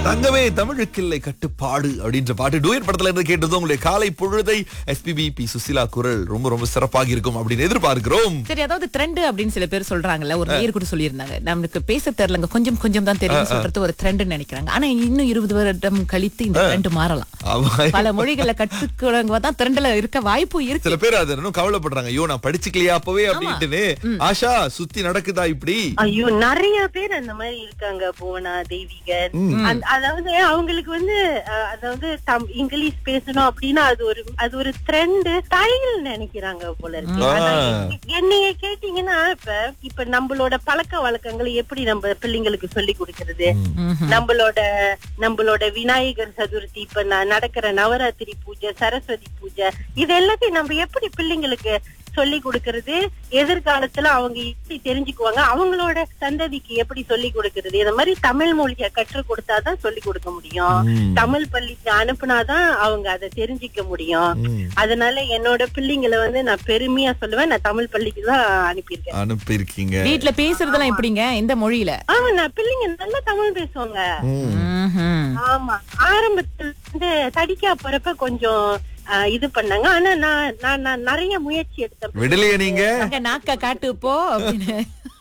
தங்கமே தமிழுக்கில்லை கட்டுப்பாடு அப்படின்ற பாட்டு டூயர் படத்துல இருந்து கேட்டது உங்களுடைய காலை பொழுதை எஸ்பிபி பி சுசிலா குரல் ரொம்ப ரொம்ப சிறப்பாக இருக்கும் அப்படின்னு எதிர்பார்க்கிறோம் சரி அதாவது ட்ரெண்ட் அப்படின்னு சில பேர் சொல்றாங்கல்ல ஒரு நேர் கூட சொல்லியிருந்தாங்க நமக்கு பேச தெரியலங்க கொஞ்சம் கொஞ்சம் தான் தெரியும் சொல்றது ஒரு ட்ரெண்ட் நினைக்கிறாங்க ஆனா இன்னும் இருபது வருடம் கழித்து இந்த ட்ரெண்ட் மாறலாம் ஆமா. பல மொழிகளை கற்றுக்கிறவங்க தான் ட்ரெண்ட்ல இருக்க வாய்ப்பு இருக்கு சில பேர் அது இன்னும் கவலைப்படுறாங்க ஐயோ நான் படிச்சுக்கலையா அப்பவே அப்படின்ட்டுன்னு ஆஷா சுத்தி நடக்குதா இப்படி ஐயோ நிறைய பேர் அந்த மாதிரி இருக்காங்க புவனா தெய்வீகன் அந்த- அதாவது அவங்களுக்கு வந்து அஹ், அதாவது தம்- இங்கிலீஷ் பேசணும் அப்படின்னா அது ஒரு அது ஒரு ட்ரெண்ட் ஸ்டைல் நினைக்கிறாங்க போல இருக்கு ஆ. அதான் என்னைய கேட்டீங்கன்னா இப்ப இப்ப நம்மளோட பழக்க வழக்கங்களை எப்படி நம்ம பிள்ளைங்களுக்கு சொல்லி கொடுக்கறது நம்மளோட நம்மளோட விநாயகர் சதுர்த்தி இப்ப ந- நடக்கிற நவராத்திரி பூஜை சரஸ்வதி பூஜை இது எல்லாத்தையும் நம்ம எப்படி பிள்ளைங்களுக்கு சொல்லி கொடுக்கறது எதிர்காலத்துல அவங்க எப்படி தெரிஞ்சுக்குவாங்க அவங்களோட சந்ததிக்கு எப்படி சொல்லி கொடுக்கறது இந்த மாதிரி தமிழ் மொழியை கற்றுக் கொடுத்தாதான் சொல்லி கொடுக்க முடியும் ம். தமிழ் பள்ளிக்கு அனுப்புனாதான் அவங்க அதை தெரிஞ்சுக்க முடியும் ம். அதனால என்னோட பிள்ளைங்களை வந்து நான் பெருமையா சொல்லுவேன் நான் தமிழ் பள்ளிக்கு தான் அனுப்பியிருக்கேன் அனுப்பி இருக்கீங்க வீட்ல பேசுறதெல்லாம் எப்படிங்க இந்த மொழியில ஆமா நான் பிள்ளைங்க நல்லா தமிழ் பேசுவாங்க ம்ஹும். ஆமா ஆரம்பத்துல வந்து தடிக்கா போறப்ப கொஞ்சம் ஆ, இது பண்ணாங்க ஆனா நான் நான் நான் நிறைய முயற்சி எடுத்தேன் விடலையே நீங்க அங்க நாக்க காட்டு போ அப்படின்னு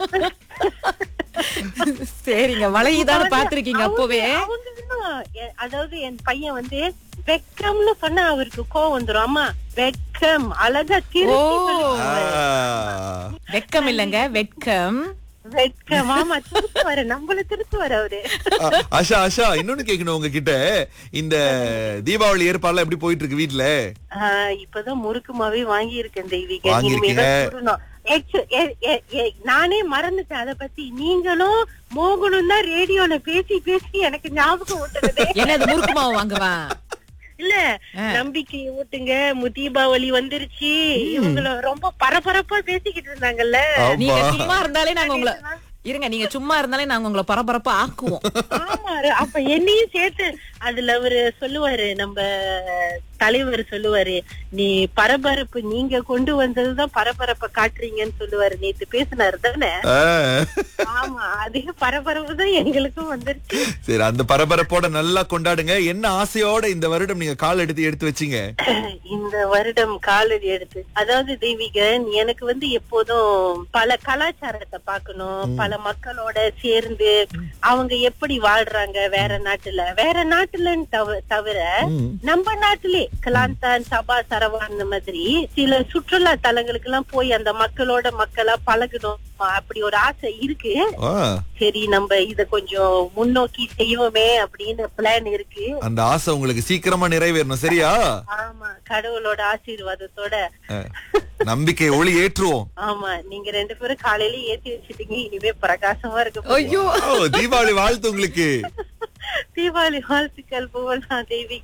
சரிங்க வளையுதான்னு பாத்திருக்கீங்க அப்பவே அவங்க இன்னும் எ- அதாவது என் பையன் வந்து வெக்கம்னு சொன்னா அவருக்கு கோவம் வந்துரும் அம்மா வெக்கம் அழகா ஓ திருப்பி சொல்லுவாங்க. ஆ. வெக்கம் இல்லங்க வெட்கம் வெக்கம் ஆமா திருத்து வர நம்மள திருத்து வர அவரு ஆ, ஆஷா ஆஷா இன்னொன்னு கேட்கணும் உங்ககிட்ட இந்த தீபாவளி ஏற்பாடுலாம் எப்படி போயிட்டு இருக்கு வீட்ல ஆ, இப்பதான் முறுக்கு மாவே வாங்கி இருக்கேன் தெய்வீக வாங்கியிருக்கீங்க. இனிமேதான் சுடணும். Actu- எ- எ- எ- நானே மறந்துட்டேன் அத பத்தி நீங்களும் மோகனும் தான் ரேடியோல பேசி பேசி எனக்கு ஞாபகம் ஊட்டுறது என்னது முறுக்கு மாவு வாங்குவான் இல்ல நம்பிக்கை ஊட்டுங்க மு- தீபாவளி வந்துருச்சு இவங்கள ரொம்ப பரபரப்பா பேசிக்கிட்டு இருந்தாங்கல்ல நீங்க ஆமா சும்மா இருந்தாலே நாங்க உங்களை இருங்க நீங்க சும்மா இருந்தாலே நாங்க உங்களை பரபரப்பா ஆக்குவோம் ஆமா அப்ப என்னையும் சேர்த்து அதுல அவரு சொல்லுவாரு நம்ம தலைவர் சொல்லுவாரு நீ பரபரப்பு நீங்க கொண்டு வந்ததுதான் பரபரப்ப காட்டுறீங்கன்னு சொல்லுவாரு நேத்து பேசினாரு தானே ஆ. ஆமா அதே பரபரப்பு தான் எங்களுக்கும் வந்துருச்சு சரி அந்த பரபரப்போட நல்லா கொண்டாடுங்க என்ன ஆசையோட இந்த வருடம் நீங்க கால் எடுத்து எடுத்து வச்சீங்க இந்த வருடம் காலடி எடுத்து அதாவது தெய்வீகன் எனக்கு வந்து எப்போதும் பல கலாச்சாரத்தை பார்க்கணும் பல மக்களோட சேர்ந்து அவங்க எப்படி வாழ்றாங்க வேற நாட்டுல வேற நாட்டுலன்னு தவ- தவிர நம்ம நாட்டிலே கலாந்தான் சபா சரவா அந்த மாதிரி சில சுற்றுலா தலங்களுக்கு எல்லாம் போய் அந்த மக்களோட மக்களா பழகணும் அப்படி ஒரு ஆசை இருக்கு ஆ, சரி நம்ம இத கொஞ்சம் முன்னோக்கி செய்வோமே அப்படின்னு பிளான் இருக்கு அந்த ஆசை உங்களுக்கு சீக்கிரமா நிறைவேறணும் சரியா ஆமா கடவுளோட ஆசீர்வாதத்தோட ஆ. நம்பிக்கை ஒளி ஏற்றுவோம் ஆமா நீங்க ரெண்டு பேரும் காலையில ஏத்தி வச்சிட்டீங்க இனிமே பிரகாசமா இருக்கு ஐயோ ஓ தீபாவளி வாழ்த்து உங்களுக்கு தீபாவளி வாழ்த்துக்கள் புகழ் தேவி